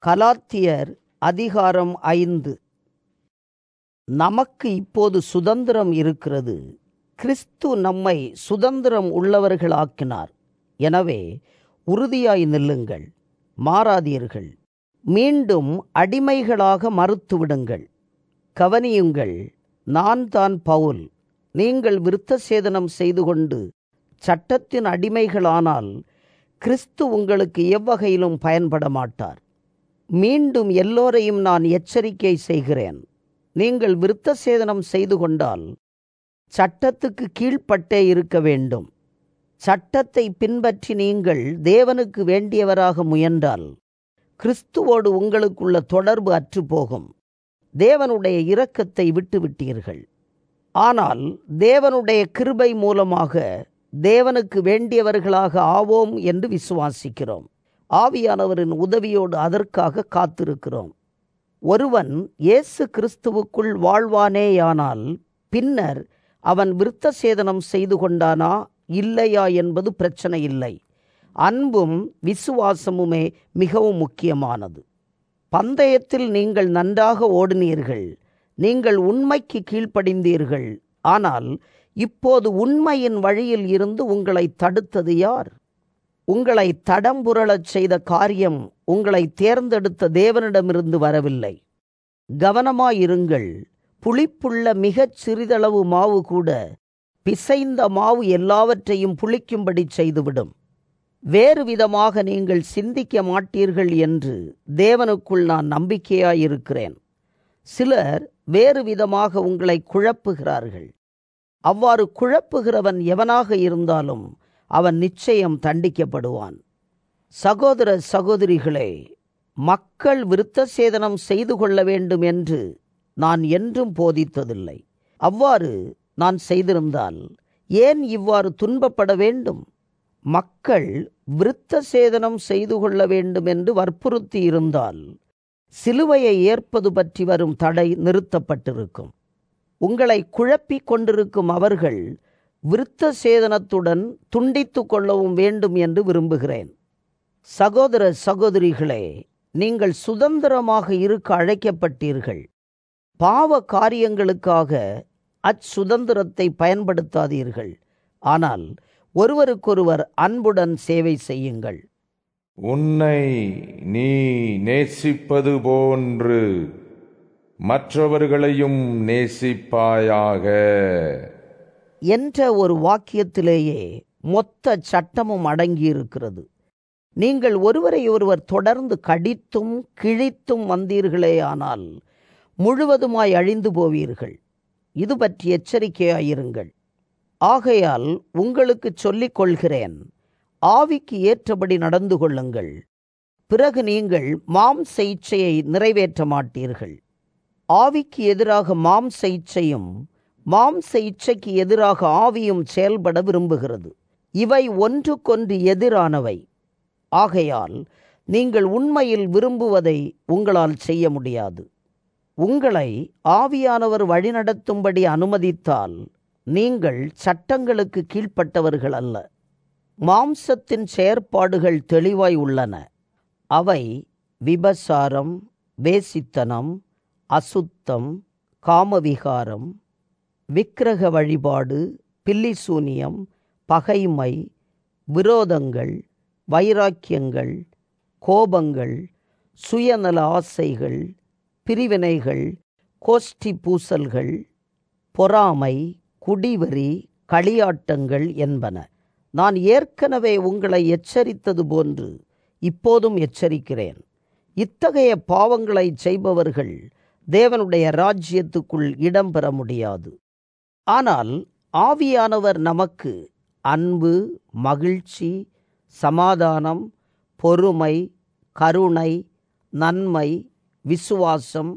கலாத்தியர் அதிகாரம் ஐந்து நமக்கு இப்போது சுதந்திரம் இருக்கிறது கிறிஸ்து நம்மை சுதந்திரம் உள்ளவர்களாக்கினார் எனவே உறுதியாய் நில்லுங்கள் மாறாதீர்கள் மீண்டும் அடிமைகளாக மறுத்துவிடுங்கள் கவனியுங்கள் நான் தான் பவுல் நீங்கள் விருத்த சேதனம் செய்து கொண்டு சட்டத்தின் அடிமைகளானால் கிறிஸ்து உங்களுக்கு எவ்வகையிலும் பயன்பட மாட்டார் மீண்டும் எல்லோரையும் நான் எச்சரிக்கை செய்கிறேன் நீங்கள் விருத்த சேதனம் செய்து கொண்டால் சட்டத்துக்கு கீழ்ப்பட்டே இருக்க வேண்டும் சட்டத்தை பின்பற்றி நீங்கள் தேவனுக்கு வேண்டியவராக முயன்றால் கிறிஸ்துவோடு உங்களுக்குள்ள தொடர்பு அற்றுப்போகும் தேவனுடைய இரக்கத்தை விட்டுவிட்டீர்கள் ஆனால் தேவனுடைய கிருபை மூலமாக தேவனுக்கு வேண்டியவர்களாக ஆவோம் என்று விசுவாசிக்கிறோம் ஆவியானவரின் உதவியோடு அதற்காக காத்திருக்கிறோம் ஒருவன் இயேசு கிறிஸ்துவுக்குள் வாழ்வானேயானால் பின்னர் அவன் விருத்த சேதனம் செய்து கொண்டானா இல்லையா என்பது பிரச்சனை இல்லை அன்பும் விசுவாசமுமே மிகவும் முக்கியமானது பந்தயத்தில் நீங்கள் நன்றாக ஓடினீர்கள் நீங்கள் உண்மைக்கு கீழ்ப்படிந்தீர்கள் ஆனால் இப்போது உண்மையின் வழியில் இருந்து உங்களை தடுத்தது யார் உங்களை தடம்புரளச் செய்த காரியம் உங்களை தேர்ந்தெடுத்த தேவனிடமிருந்து வரவில்லை கவனமாயிருங்கள் புளிப்புள்ள மிகச் சிறிதளவு மாவு கூட பிசைந்த மாவு எல்லாவற்றையும் புளிக்கும்படி செய்துவிடும் வேறு விதமாக நீங்கள் சிந்திக்க மாட்டீர்கள் என்று தேவனுக்குள் நான் நம்பிக்கையாயிருக்கிறேன் சிலர் வேறு விதமாக உங்களை குழப்புகிறார்கள் அவ்வாறு குழப்புகிறவன் எவனாக இருந்தாலும் அவன் நிச்சயம் தண்டிக்கப்படுவான் சகோதர சகோதரிகளே மக்கள் விருத்த சேதனம் செய்து கொள்ள வேண்டும் என்று நான் என்றும் போதித்ததில்லை அவ்வாறு நான் செய்திருந்தால் ஏன் இவ்வாறு துன்பப்பட வேண்டும் மக்கள் விருத்த சேதனம் செய்து கொள்ள வேண்டும் என்று வற்புறுத்தி இருந்தால் சிலுவையை ஏற்பது பற்றி வரும் தடை நிறுத்தப்பட்டிருக்கும் உங்களை குழப்பிக் கொண்டிருக்கும் அவர்கள் விருத்த சேதனத்துடன் துண்டித்து கொள்ளவும் வேண்டும் என்று விரும்புகிறேன் சகோதர சகோதரிகளே நீங்கள் சுதந்திரமாக இருக்க அழைக்கப்பட்டீர்கள் பாவ காரியங்களுக்காக அச்சுதந்திரத்தை பயன்படுத்தாதீர்கள் ஆனால் ஒருவருக்கொருவர் அன்புடன் சேவை செய்யுங்கள் உன்னை நீ நேசிப்பது போன்று மற்றவர்களையும் நேசிப்பாயாக என்ற ஒரு வாக்கியத்திலேயே மொத்த சட்டமும் அடங்கியிருக்கிறது நீங்கள் ஒருவரை ஒருவர் தொடர்ந்து கடித்தும் கிழித்தும் வந்தீர்களேயானால் முழுவதுமாய் அழிந்து போவீர்கள் இது பற்றி எச்சரிக்கையாயிருங்கள் ஆகையால் உங்களுக்கு சொல்லிக் கொள்கிறேன் ஆவிக்கு ஏற்றபடி நடந்து கொள்ளுங்கள் பிறகு நீங்கள் மாம்ச இச்சையை நிறைவேற்ற மாட்டீர்கள் ஆவிக்கு எதிராக மாம்ச இச்சையும் மாம்ச இச்சைக்கு எதிராக ஆவியும் செயல்பட விரும்புகிறது இவை ஒன்றுக்கொன்று எதிரானவை ஆகையால் நீங்கள் உண்மையில் விரும்புவதை உங்களால் செய்ய முடியாது உங்களை ஆவியானவர் வழிநடத்தும்படி அனுமதித்தால் நீங்கள் சட்டங்களுக்கு கீழ்ப்பட்டவர்கள் அல்ல மாம்சத்தின் செயற்பாடுகள் தெளிவாய் உள்ளன அவை விபசாரம் வேசித்தனம் அசுத்தம் காமவிகாரம் விக்கிரக வழிபாடு பில்லிசூனியம் பகைமை விரோதங்கள் வைராக்கியங்கள் கோபங்கள் சுயநல ஆசைகள் பிரிவினைகள் கோஷ்டி பூசல்கள் பொறாமை குடிவெறி களியாட்டங்கள் என்பன நான் ஏற்கனவே உங்களை எச்சரித்தது போன்று இப்போதும் எச்சரிக்கிறேன் இத்தகைய பாவங்களை செய்பவர்கள் தேவனுடைய ராஜ்யத்துக்குள் இடம்பெற முடியாது ஆனால் ஆவியானவர் நமக்கு அன்பு மகிழ்ச்சி சமாதானம் பொறுமை கருணை நன்மை விசுவாசம்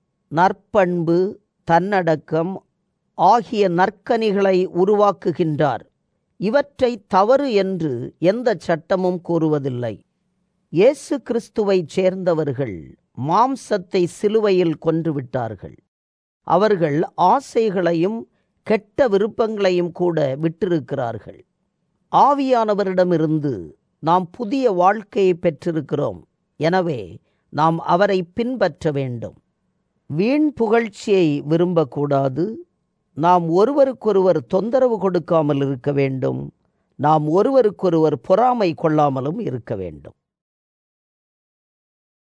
நற்பண்பு தன்னடக்கம் ஆகிய நற்கனிகளை உருவாக்குகின்றார் இவற்றை தவறு என்று எந்த சட்டமும் கூறுவதில்லை இயேசு கிறிஸ்துவைச் சேர்ந்தவர்கள் மாம்சத்தை சிலுவையில் கொன்றுவிட்டார்கள் அவர்கள் ஆசைகளையும் கெட்ட விருப்பங்களையும் கூட விட்டிருக்கிறார்கள் ஆவியானவரிடமிருந்து நாம் புதிய வாழ்க்கையை பெற்றிருக்கிறோம் எனவே நாம் அவரை பின்பற்ற வேண்டும் வீண் புகழ்ச்சியை விரும்பக்கூடாது நாம் ஒருவருக்கொருவர் தொந்தரவு கொடுக்காமல் இருக்க வேண்டும் நாம் ஒருவருக்கொருவர் பொறாமை கொள்ளாமலும் இருக்க வேண்டும்